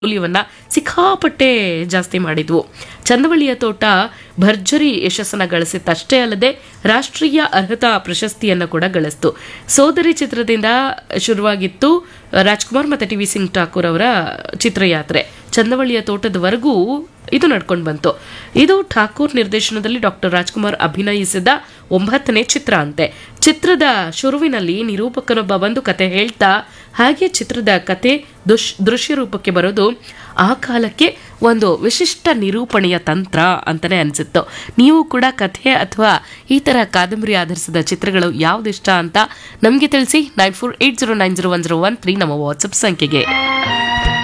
ಮೌಲ್ಯವನ್ನ ಸಿಕ್ಕಾಪಟ್ಟೆ ಜಾಸ್ತಿ ಮಾಡಿದ್ವು ಚಂದವಳ್ಳಿಯ ತೋಟ ಭರ್ಜರಿ ಯಶಸ್ಸನ್ನ ಗಳಿಸಿತ್ತಷ್ಟೇ ಅಲ್ಲದೆ ರಾಷ್ಟ್ರೀಯ ಅರ್ಹತಾ ಪ್ರಶಸ್ತಿಯನ್ನು ಕೂಡ ಗಳಿಸ್ತು ಸೋದರಿ ಚಿತ್ರದಿಂದ ಶುರುವಾಗಿತ್ತು ರಾಜ್ಕುಮಾರ್ ಮತ್ತೆ ಟಿ ವಿ ಸಿಂಗ್ ಠಾಕೂರ್ ಅವರ ಚಿತ್ರಯಾತ್ರೆ ಚಂದವಳ್ಳಿಯ ತೋಟದವರೆಗೂ ಇದು ನಡ್ಕೊಂಡು ಬಂತು ಇದು ಠಾಕೂರ್ ನಿರ್ದೇಶನದಲ್ಲಿ ಡಾಕ್ಟರ್ ರಾಜ್ಕುಮಾರ್ ಅಭಿನಯಿಸಿದ ಒಂಬತ್ತನೇ ಚಿತ್ರ ಅಂತೆ ಚಿತ್ರದ ಶುರುವಿನಲ್ಲಿ ನಿರೂಪಕನೊಬ್ಬ ಬಂದು ಕತೆ ಹೇಳ್ತಾ ಹಾಗೆ ಚಿತ್ರದ ಕತೆ ದುಶ್ ದೃಶ್ಯ ರೂಪಕ್ಕೆ ಬರೋದು ಆ ಕಾಲಕ್ಕೆ ಒಂದು ವಿಶಿಷ್ಟ ನಿರೂಪಣೆಯ ತಂತ್ರ ಅಂತಾನೆ ಅನಿಸಿತ್ತು ನೀವು ಕೂಡ ಕಥೆ ಅಥವಾ ಈ ಥರ ಕಾದಂಬರಿ ಆಧರಿಸಿದ ಚಿತ್ರಗಳು ಯಾವ್ದಿಷ್ಟ ಅಂತ ನಮಗೆ ತಿಳಿಸಿ nine four eight zero nine zero one zero one three ನಮ್ಮ ವಾಟ್ಸಪ್ ಸಂಖ್ಯೆಗೆ